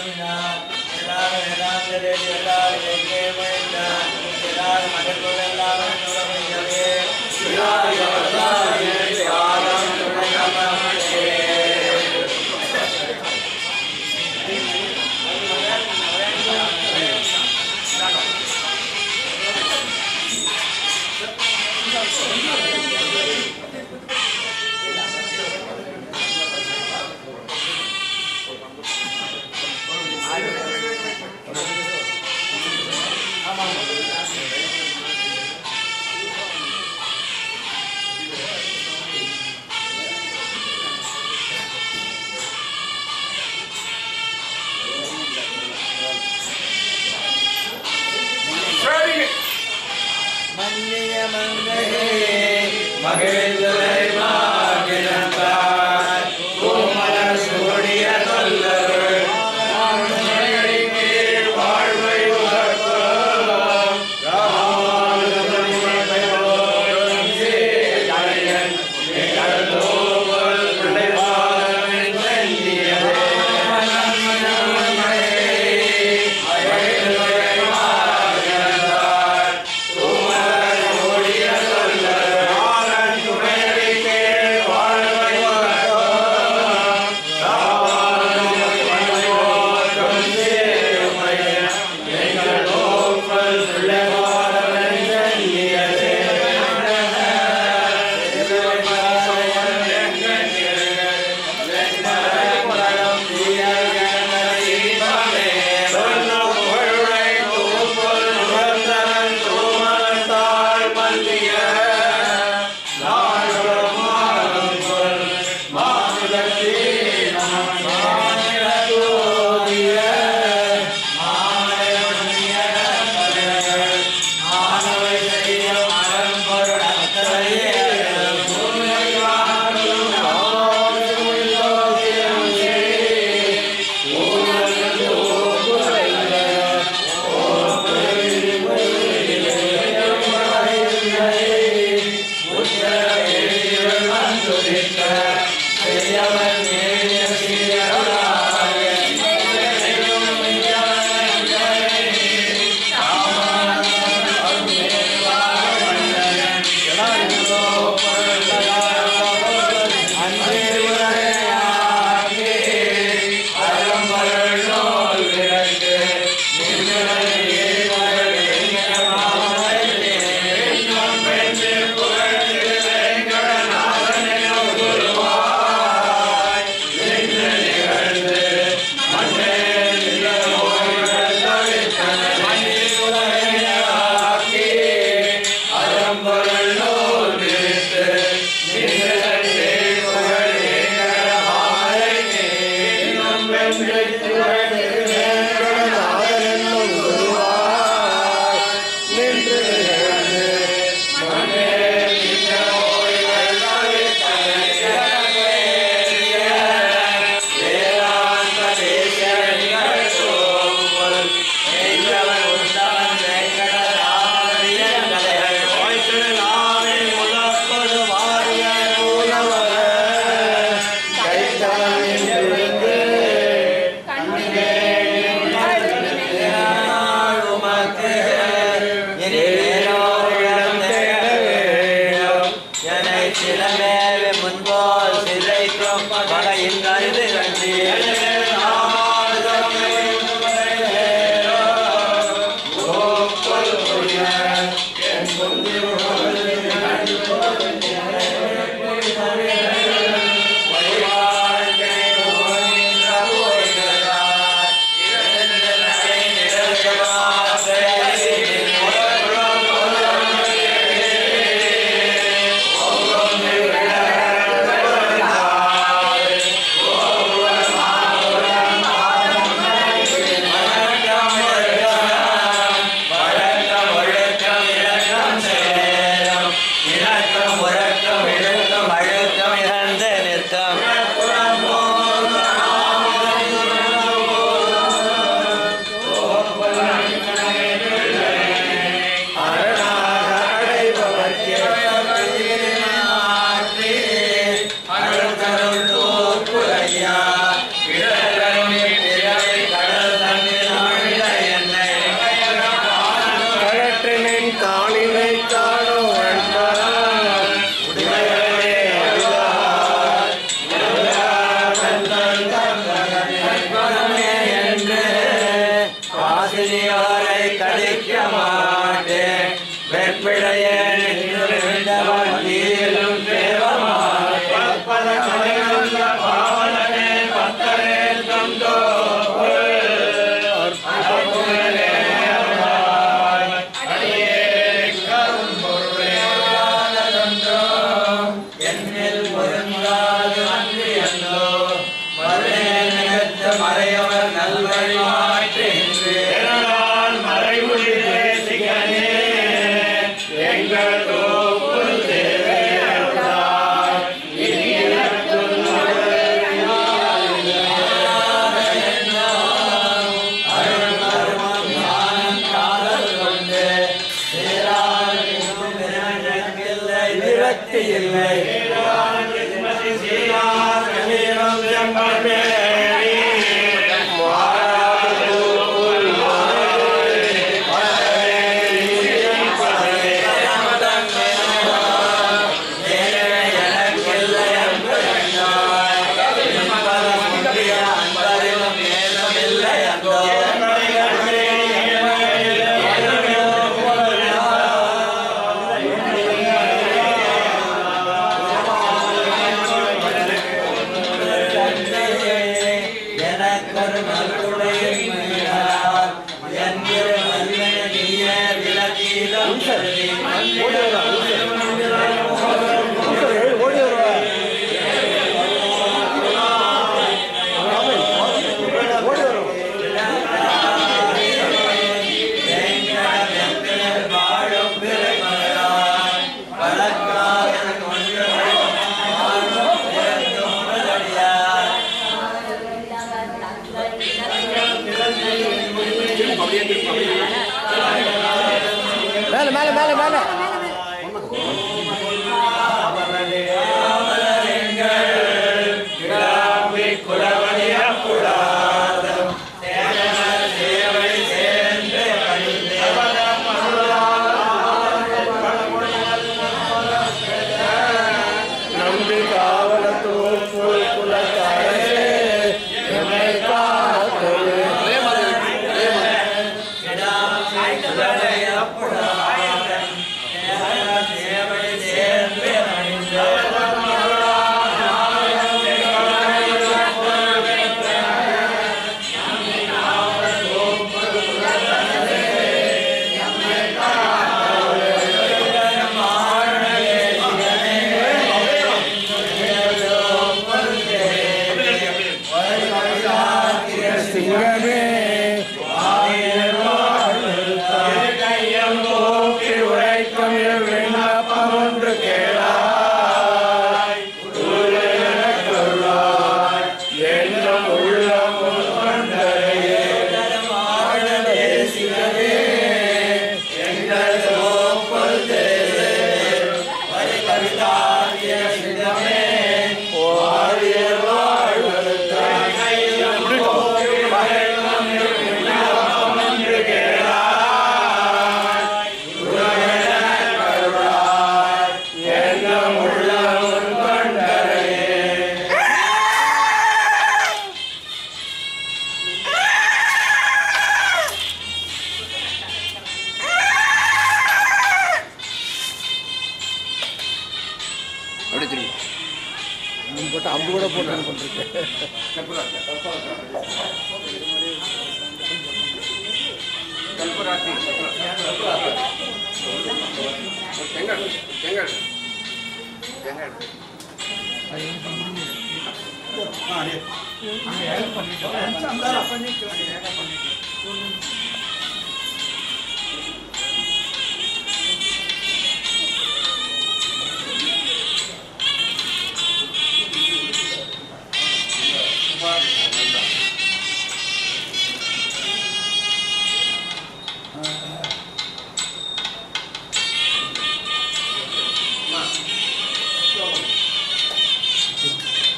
கண்டே மதிக்க மாட்டேன் வெற்பிழையே நின்றவன் நீரும் தேவமாய் பற்பல கலைகளுள்ள பாவலனே பத்தரே தந்தோ அற்புதனே அருளாய் அடியே கரும்பொருளே ஆனதன்றோ என்னில் பொருந்தாது அன்றி அன்றோ மதுரை நிகழ்த்த மறையவர் நல்வழி மாற்றேன்று என்னால் மறைமொழி தேசிகனே எங்கள் தோப்புல் தேவே அருளாய் இனி எனக்குள் அருள் கருமம் ஞானம் காதல் கொண்டு சேராத இன்னும் பிறனக்கில்லை விரக்தி இல்லை திருமதி சீரார் கணீரம் செம்பல் மேனி மாறாது தோப்புல் மாறாது பலரே இசையும் பலரே எனக்கில்லை அன்பு கண்டாய் என்பதம் ஒன்றிய அன்பரிலும் ஏதுமில்லை அந்தோ எனக்கொரு நல்குடையின் மீறார் என் இரு வல்வினை நீயே விலகீதம் கருதி வேங்கடமென்பினில் வாழும் பிறைமலராய் வழக்காக கொண்டு வாழும் பிறந்தும் முதலியார் மேல மேல மேல மேல கிடாம்பி குலவணிய புடாதம் சேவை சேர்ந்து நம்பி காவல தோப்புல் குலத்தாரே எமை காத்தொழு சேவை சேர்ந்து சிங்கமே கையம் போக்கி உரைக்கும் விண்ணப்பம் ஒன்று கேளாய் உருளாய் என்னும் உள்ளம் கொண்டரையே எங்கள் தோப்புல் தேவே வாழிய வாழ்வருத்தாய் கையம் போக்கி உரைக்கும் விண்ணப்பம் ஒன்று கேளாய் உருளெனக் கருளாய் என்னும் உள்ளம் கொண்டரையே அப்படியே திரும்பி அம்பு போட்டு அம்பு கூட போட்டு பண்ணிருக்கேன்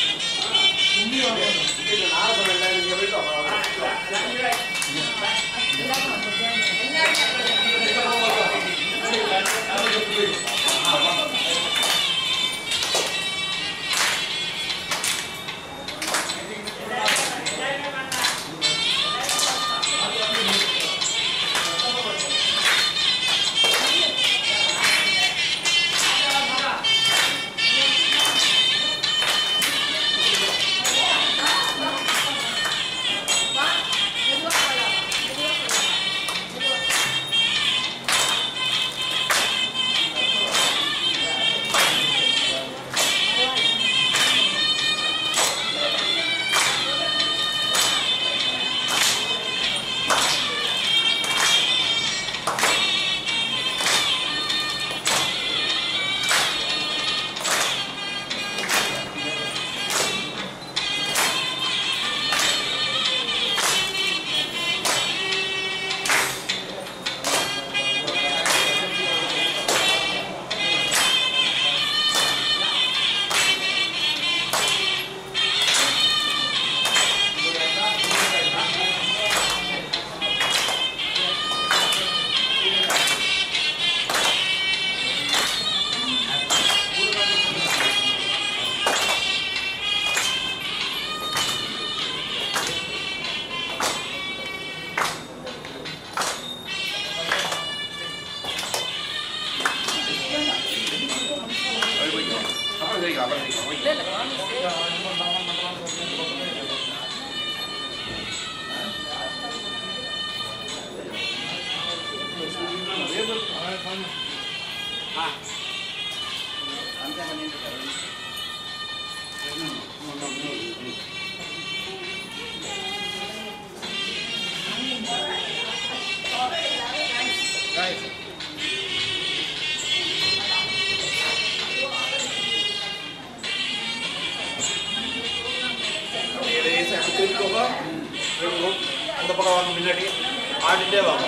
நீங்க போயிட்டு வாங்க. அந்த பக்கம் வாங்க முன்னாடி ஆடிட்டே வாங்க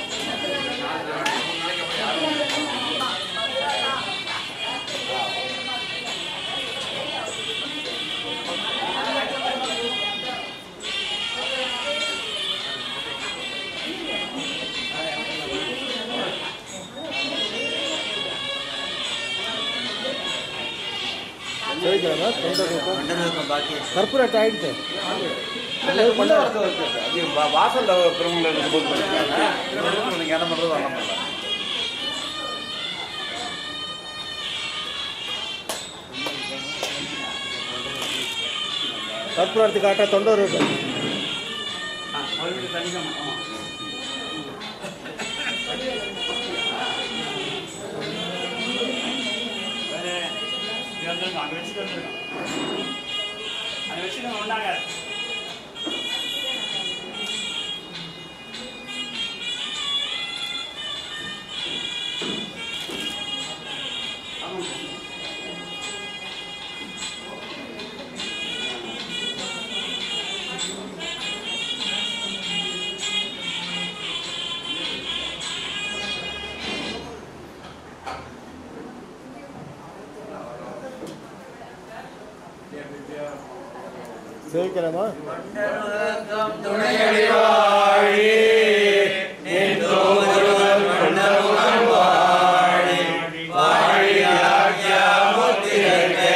சொல்லிக்கிறேன்னா தொண்டை ரூபம் மண்டலம் பாக்கி கற்பூரத்தை ஆயிடுச்சு அது வா- வாசல்ல இருக்கிறவங்கள போது பண்ணிருக்காங்க நீங்க என்ன பண்றது வர முடியல கற்பூரத்துக்கு காட்ட தொண்டை ரூபம் அங்க வச்சுட்டு வந்துருக்கான் அங்க வச்சுட்டு வந்தாங்க சேவிக்கலாமா துணையடி வாழி நின்றோம் ஒருவர் மண்டலம் வாழி வாழியாகிய முத்திரத்தை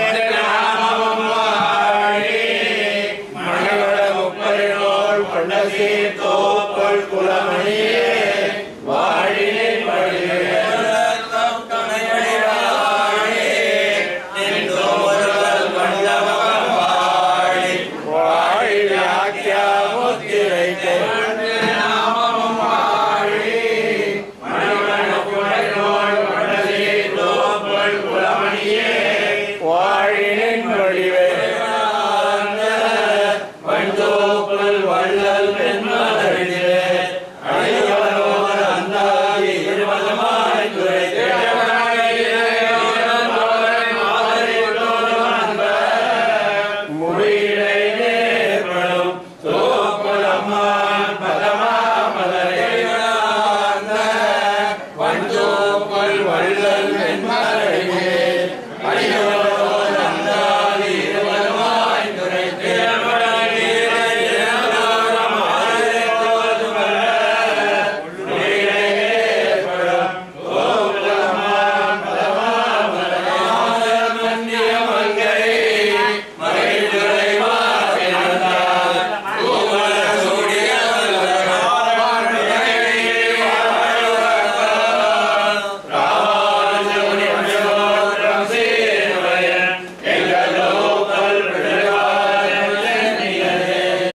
மணிவட முப்பரினோள் கொண்டசே தோப்பல் குலமணியே வாழினை பழியே துணையடி வாழி நின்றோம் ஒருவர் மண்டலம் வாழி வாழி வியாக்கியா முத்திரைக்கு